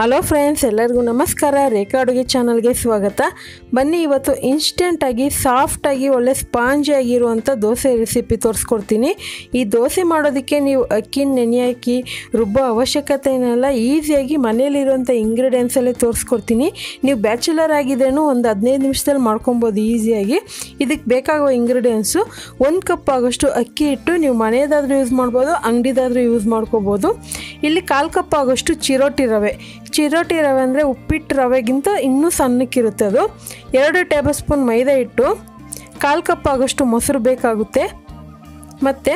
hello friends ಎಲ್ಲರಿಗೂ ನಮಸ್ಕಾರ ರೇಖಾ ಅಡುಗೆ ಚಾನಲ್ಗೆ ಸ್ವಾಗತ ಬನ್ನಿ ಇವತ್ತು ಇನ್ಸ್ಟೆಂಟಾಗಿ ಸಾಫ್ಟಾಗಿ ಒಳ್ಳೆ ಸ್ಪಾಂಜಿ ಆಗಿರುವಂಥ ದೋಸೆ ರೆಸಿಪಿ ತೋರಿಸ್ಕೊಡ್ತೀನಿ ಈ ದೋಸೆ ಮಾಡೋದಕ್ಕೆ ನೀವು ಅಕ್ಕಿ ನೆನೆ ಹಾಕಿ ರುಬ್ಬೋ ಅವಶ್ಯಕತೆ ಏನಿಲ್ಲ ಈಸಿಯಾಗಿ ಮನೇಲಿರುವಂಥ ಇಂಗ್ರೀಡಿಯೆಂಟ್ಸಲ್ಲೇ ತೋರಿಸ್ಕೊಡ್ತೀನಿ ನೀವು ಬ್ಯಾಚುಲರ್ ಆಗಿದ್ರೇನು ಒಂದು ಹದಿನೈದು ನಿಮಿಷದಲ್ಲಿ ಮಾಡ್ಕೊಬೋದು ಈಸಿಯಾಗಿ ಇದಕ್ಕೆ ಬೇಕಾಗುವ ಇಂಗ್ರೀಡಿಯೆಂಟ್ಸು ಒಂದು ಕಪ್ ಆಗೋಷ್ಟು ಅಕ್ಕಿ ಹಿಟ್ಟು ನೀವು ಮನೆಯದಾದರೂ ಯೂಸ್ ಮಾಡ್ಬೋದು ಅಂಗಡಿದಾದರೂ ಯೂಸ್ ಮಾಡ್ಕೋಬೋದು ಇಲ್ಲಿ ಕಾಲು ಕಪ್ ಆಗೋಷ್ಟು ಚಿರೋಟಿ ರವೆ ಚಿರೋಟಿ ರವೆ ಅಂದರೆ ಉಪ್ಪಿಟ್ಟು ರವೆಗಿಂತ ಇನ್ನೂ ಸಣ್ಣಕ್ಕಿರುತ್ತೆ ಅದು ಎರಡು ಟೇಬಲ್ ಸ್ಪೂನ್ ಮೈದಾ ಹಿಟ್ಟು ಕಾಲು ಕಪ್ ಆಗೋಷ್ಟು ಮೊಸರು ಬೇಕಾಗುತ್ತೆ ಮತ್ತು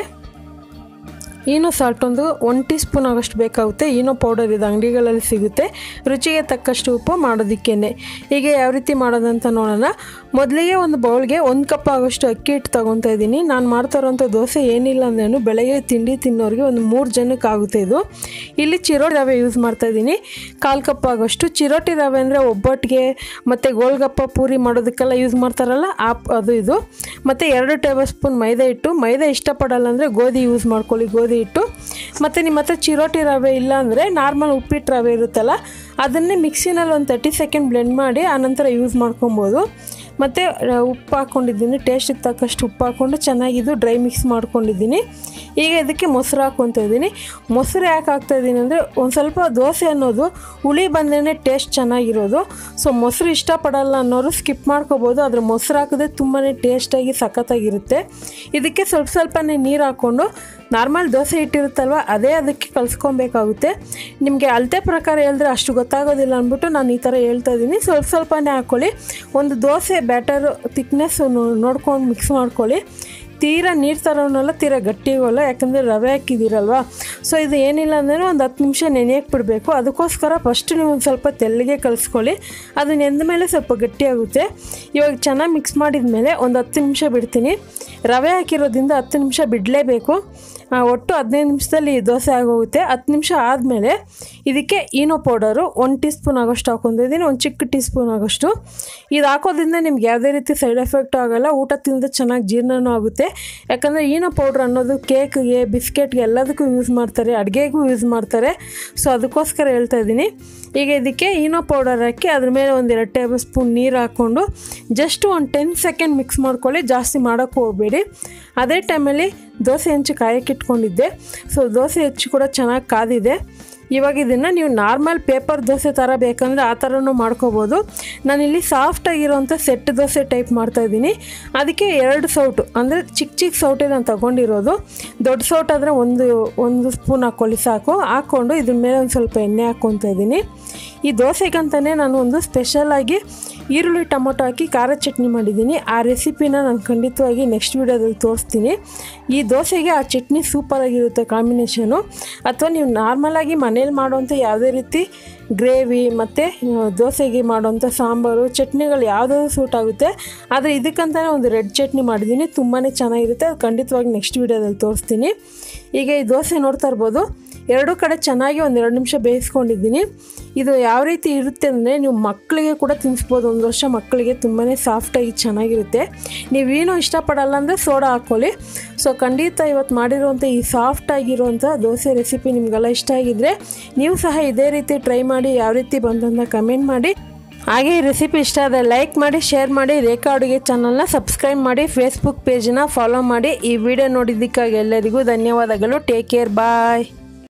ಈನೋ ಸಾಲ್ಟ್ ಒಂದು ಒನ್ ಟೀ ಸ್ಪೂನ್ ಆಗೋಷ್ಟು ಬೇಕಾಗುತ್ತೆ ಈನೋ ಪೌಡರ್ ಇದು ಅಂಗಡಿಗಳಲ್ಲಿ ಸಿಗುತ್ತೆ ರುಚಿಗೆ ತಕ್ಕಷ್ಟು ಉಪ್ಪು ಮಾಡೋದಕ್ಕೇನೆ ಹೀಗೆ ಯಾವ ರೀತಿ ಮಾಡೋದಂತ ನೋಡೋಣ ಮೊದಲಿಗೆ ಒಂದು ಬೌಲ್ಗೆ ಒಂದು ಕಪ್ ಆಗೋಷ್ಟು ಅಕ್ಕಿ ಹಿಟ್ಟು ತೊಗೊತಾ ಇದ್ದೀನಿ ನಾನು ಮಾಡ್ತಾ ಇರೋಂಥ ದೋಸೆ ಏನಿಲ್ಲ ಅಂದ್ರೂ ಬೆಳಗ್ಗೆ ತಿಂಡಿ ತಿನ್ನೋರಿಗೆ ಒಂದು ಮೂರು ಜನಕ್ಕೆ ಆಗುತ್ತೆ ಇದು ಇಲ್ಲಿ ಚಿರೋಟಿ ರವೆ ಯೂಸ್ ಮಾಡ್ತಾ ಇದ್ದೀನಿ ಕಾಲು ಕಪ್ ಆಗೋಷ್ಟು ಚಿರೋಟಿ ರವೆ ಅಂದರೆ ಒಬ್ಬಟ್ಟಿಗೆ ಮತ್ತು ಗೋಲ್ಗಪ್ಪ ಪೂರಿ ಮಾಡೋದಕ್ಕೆಲ್ಲ ಯೂಸ್ ಮಾಡ್ತಾರಲ್ಲ ಆ ಅದು ಇದು ಮತ್ತು ಎರಡು ಟೇಬಲ್ ಸ್ಪೂನ್ ಮೈದಾ ಹಿಟ್ಟು ಮೈದಾ ಇಷ್ಟಪಡಲ್ಲ ಅಂದರೆ ಗೋಧಿ ಯೂಸ್ ಮಾಡ್ಕೊಳ್ಳಿ ಗೋಧಿ ಹಿಟ್ಟು ಮತ್ತು ನಿಮ್ಮ ಹತ್ರ ಚಿರೋಟಿ ರವೆ ಇಲ್ಲ ಅಂದರೆ ನಾರ್ಮಲ್ ಉಪ್ಪಿಟ್ಟು ರವೆ ಇರುತ್ತಲ್ಲ ಅದನ್ನೇ ಮಿಕ್ಸಿನಲ್ಲಿ ಒಂದು ತರ್ಟಿ ಸೆಕೆಂಡ್ ಬ್ಲೆಂಡ್ ಮಾಡಿ ಆನಂತರ ಯೂಸ್ ಮಾಡ್ಕೊಬೋದು ಮತ್ತು ಉಪ್ಪು ಹಾಕ್ಕೊಂಡಿದ್ದೀನಿ ಟೇಸ್ಟಿಗೆ ತಕ್ಕಷ್ಟು ಉಪ್ಪು ಹಾಕ್ಕೊಂಡು ಚೆನ್ನಾಗಿದ್ದು ಡ್ರೈ ಮಿಕ್ಸ್ ಮಾಡ್ಕೊಂಡಿದ್ದೀನಿ ಈಗ ಇದಕ್ಕೆ ಮೊಸರು ಹಾಕ್ಕೊತಾ ಇದ್ದೀನಿ ಮೊಸರು ಯಾಕೆ ಹಾಕ್ತಾಯಿದ್ದೀನಿ ಅಂದರೆ ಒಂದು ಸ್ವಲ್ಪ ದೋಸೆ ಅನ್ನೋದು ಹುಳಿ ಬಂದ್ರೇ ಟೇಸ್ಟ್ ಚೆನ್ನಾಗಿರೋದು ಸೊ ಮೊಸರು ಇಷ್ಟಪಡಲ್ಲ ಅನ್ನೋರು ಸ್ಕಿಪ್ ಮಾಡ್ಕೋಬೋದು ಆದರೆ ಮೊಸರು ಹಾಕಿದ್ರೆ ತುಂಬಾ ಟೇಸ್ಟಾಗಿ ಸಖತ್ತಾಗಿರುತ್ತೆ ಇದಕ್ಕೆ ಸ್ವಲ್ಪ ಸ್ವಲ್ಪನೇ ನೀರು ಹಾಕ್ಕೊಂಡು ನಾರ್ಮಲ್ ದೋಸೆ ಇಟ್ಟಿರುತ್ತಲ್ವ ಅದೇ ಅದಕ್ಕೆ ಕಲಿಸ್ಕೊಬೇಕಾಗುತ್ತೆ ನಿಮಗೆ ಅಳತೆ ಪ್ರಕಾರ ಹೇಳಿದ್ರೆ ಅಷ್ಟು ಗೊತ್ತಾಗೋದಿಲ್ಲ ಅಂದ್ಬಿಟ್ಟು ನಾನು ಈ ಥರ ಹೇಳ್ತಾ ಇದ್ದೀನಿ ಸ್ವಲ್ಪ ಸ್ವಲ್ಪನೇ ಹಾಕ್ಕೊಳ್ಳಿ ಒಂದು ದೋಸೆ ಬ್ಯಾಟರ್ ತಿಕ್ನೆಸ್ ನೋಡ್ಕೊಂಡು ಮಿಕ್ಸ್ ಮಾಡ್ಕೊಳ್ಳಿ ತೀರಾ ನೀರು ಥರವನ್ನಲ್ಲ ತೀರಾ ಗಟ್ಟಿಗೋಲ್ಲ ಯಾಕಂದರೆ ರವೆ ಹಾಕಿದ್ದೀರಲ್ವ ಸೊ ಇದು ಏನಿಲ್ಲ ಅಂದರೆ ಒಂದು ಹತ್ತು ನಿಮಿಷ ನೆನೆಯಕ್ಕೆ ಬಿಡಬೇಕು ಅದಕ್ಕೋಸ್ಕರ ಫಸ್ಟ್ ನೀವು ಒಂದು ಸ್ವಲ್ಪ ತೆಲ್ಲಿಗೆ ಕಲಿಸ್ಕೊಳ್ಳಿ ಅದು ನೆಂದ ಮೇಲೆ ಸ್ವಲ್ಪ ಗಟ್ಟಿಯಾಗುತ್ತೆ ಇವಾಗ ಚೆನ್ನಾಗಿ ಮಿಕ್ಸ್ ಮಾಡಿದ ಮೇಲೆ ಒಂದು ಹತ್ತು ನಿಮಿಷ ಬಿಡ್ತೀನಿ ರವೆ ಹಾಕಿರೋದ್ರಿಂದ ಹತ್ತು ನಿಮಿಷ ಬಿಡಲೇಬೇಕು ಒಟ್ಟು ಹದಿನೈದು ನಿಮಿಷದಲ್ಲಿ ದೋಸೆ ಆಗೋಗುತ್ತೆ ಹತ್ತು ನಿಮಿಷ ಆದಮೇಲೆ ಇದಕ್ಕೆ ಈನೋ ಪೌಡರು ಒಂದು ಟೀ ಸ್ಪೂನ್ ಆಗೋಷ್ಟು ಹಾಕೊಂಡಿದ್ದೀನಿ ಒಂದು ಚಿಕ್ಕ ಟೀ ಸ್ಪೂನ್ ಆಗೋಷ್ಟು ಇದು ಹಾಕೋದ್ರಿಂದ ನಿಮ್ಗೆ ಯಾವುದೇ ರೀತಿ ಸೈಡ್ ಎಫೆಕ್ಟು ಆಗೋಲ್ಲ ಊಟ ತಿಂದರೆ ಚೆನ್ನಾಗಿ ಜೀರ್ಣನೂ ಆಗುತ್ತೆ ಯಾಕಂದರೆ ಈನೋ ಪೌಡ್ರ್ ಅನ್ನೋದು ಕೇಕ್ಗೆ ಬಿಸ್ಕೆಟ್ಗೆ ಎಲ್ಲದಕ್ಕೂ ಯೂಸ್ ಮಾಡ್ತಾರೆ ಅಡುಗೆಗೂ ಯೂಸ್ ಮಾಡ್ತಾರೆ ಸೊ ಅದಕ್ಕೋಸ್ಕರ ಹೇಳ್ತಾ ಇದ್ದೀನಿ ಈಗ ಇದಕ್ಕೆ ಈನೋ ಪೌಡರ್ ಹಾಕಿ ಅದ್ರ ಮೇಲೆ ಒಂದು ಎರಡು ಟೇಬಲ್ ಸ್ಪೂನ್ ನೀರು ಹಾಕ್ಕೊಂಡು ಜಸ್ಟ್ ಒಂದು ಟೆನ್ ಸೆಕೆಂಡ್ ಮಿಕ್ಸ್ ಮಾಡ್ಕೊಳ್ಳಿ ಜಾಸ್ತಿ ಮಾಡೋಕ್ಕೆ ಹೋಗಬೇಡಿ ಅದೇ ಟೈಮಲ್ಲಿ ದೋಸೆ ಹೆಂಚು ಕಾಯಕ್ಕೆ ಇಟ್ಕೊಂಡಿದ್ದೆ ಸೊ ದೋಸೆ ಹೆಚ್ಚು ಕೂಡ ಚೆನ್ನಾಗಿ ಕಾದಿದೆ ಇವಾಗ ಇದನ್ನು ನೀವು ನಾರ್ಮಲ್ ಪೇಪರ್ ದೋಸೆ ಥರ ಬೇಕಂದರೆ ಆ ಥರನೂ ಮಾಡ್ಕೋಬೋದು ನಾನಿಲ್ಲಿ ಸಾಫ್ಟಾಗಿರೋಂಥ ಸೆಟ್ ದೋಸೆ ಟೈಪ್ ಮಾಡ್ತಾಯಿದ್ದೀನಿ ಅದಕ್ಕೆ ಎರಡು ಸೌಟು ಅಂದರೆ ಚಿಕ್ಕ ಚಿಕ್ಕ ಸೌಟೇ ನಾನು ತೊಗೊಂಡಿರೋದು ದೊಡ್ಡ ಸೌಟ್ ಆದರೆ ಒಂದು ಒಂದು ಸ್ಪೂನ್ ಹಾಕ್ಕೊಳ್ಳಿ ಸಾಕು ಹಾಕ್ಕೊಂಡು ಇದ್ರ ಮೇಲೆ ಒಂದು ಸ್ವಲ್ಪ ಎಣ್ಣೆ ಹಾಕ್ಕೊತಾ ಇದ್ದೀನಿ ಈ ದೋಸೆಗಂತಲೇ ನಾನು ಒಂದು ಸ್ಪೆಷಲಾಗಿ ಈರುಳ್ಳಿ ಟೊಮೊಟೊ ಹಾಕಿ ಖಾರ ಚಟ್ನಿ ಮಾಡಿದ್ದೀನಿ ಆ ರೆಸಿಪಿನ ನಾನು ಖಂಡಿತವಾಗಿ ನೆಕ್ಸ್ಟ್ ವೀಡಿಯೋದಲ್ಲಿ ತೋರಿಸ್ತೀನಿ ಈ ದೋಸೆಗೆ ಆ ಚಟ್ನಿ ಸೂಪರಾಗಿರುತ್ತೆ ಕಾಂಬಿನೇಷನು ಅಥವಾ ನೀವು ನಾರ್ಮಲಾಗಿ ಮನೇಲಿ ಮಾಡೋಂಥ ಯಾವುದೇ ರೀತಿ ಗ್ರೇವಿ ಮತ್ತು ದೋಸೆಗೆ ಮಾಡೋಂಥ ಸಾಂಬಾರು ಚಟ್ನಿಗಳು ಯಾವುದಾದ್ರು ಸೂಟ್ ಆಗುತ್ತೆ ಆದರೆ ಇದಕ್ಕಂತಲೇ ಒಂದು ರೆಡ್ ಚಟ್ನಿ ಮಾಡಿದ್ದೀನಿ ತುಂಬಾ ಚೆನ್ನಾಗಿರುತ್ತೆ ಅದು ಖಂಡಿತವಾಗಿ ನೆಕ್ಸ್ಟ್ ವೀಡಿಯೋದಲ್ಲಿ ತೋರಿಸ್ತೀನಿ ಈಗ ಈ ದೋಸೆ ನೋಡ್ತಾ ಇರ್ಬೋದು ಎರಡೂ ಕಡೆ ಚೆನ್ನಾಗಿ ಒಂದು ಎರಡು ನಿಮಿಷ ಬೇಯಿಸ್ಕೊಂಡಿದ್ದೀನಿ ಇದು ಯಾವ ರೀತಿ ಇರುತ್ತೆ ಅಂದರೆ ನೀವು ಮಕ್ಕಳಿಗೆ ಕೂಡ ತಿನ್ನಿಸ್ಬೋದು ಒಂದು ವರ್ಷ ಮಕ್ಕಳಿಗೆ ತುಂಬಾ ಸಾಫ್ಟಾಗಿ ಚೆನ್ನಾಗಿರುತ್ತೆ ನೀವೇನೂ ಇಷ್ಟಪಡಲ್ಲ ಅಂದರೆ ಸೋಡಾ ಹಾಕ್ಕೊಳ್ಳಿ ಸೊ ಖಂಡಿತ ಇವತ್ತು ಮಾಡಿರುವಂಥ ಈ ಸಾಫ್ಟಾಗಿರುವಂಥ ದೋಸೆ ರೆಸಿಪಿ ನಿಮಗೆಲ್ಲ ಇಷ್ಟ ಆಗಿದ್ದರೆ ನೀವು ಸಹ ಇದೇ ರೀತಿ ಟ್ರೈ ಮಾಡಿ ಯಾವ ರೀತಿ ಬಂತಂತ ಕಮೆಂಟ್ ಮಾಡಿ ಹಾಗೆ ಈ ರೆಸಿಪಿ ಇಷ್ಟ ಆದರೆ ಲೈಕ್ ಮಾಡಿ ಶೇರ್ ಮಾಡಿ ರೇಖಾ ಅಡುಗೆ ಚಾನಲ್ನ ಸಬ್ಸ್ಕ್ರೈಬ್ ಮಾಡಿ ಫೇಸ್ಬುಕ್ ಪೇಜನ್ನ ಫಾಲೋ ಮಾಡಿ ಈ ವಿಡಿಯೋ ನೋಡಿದ್ದಕ್ಕಾಗಿ ಎಲ್ಲರಿಗೂ ಧನ್ಯವಾದಗಳು ಟೇಕ್ ಕೇರ್ ಬಾಯ್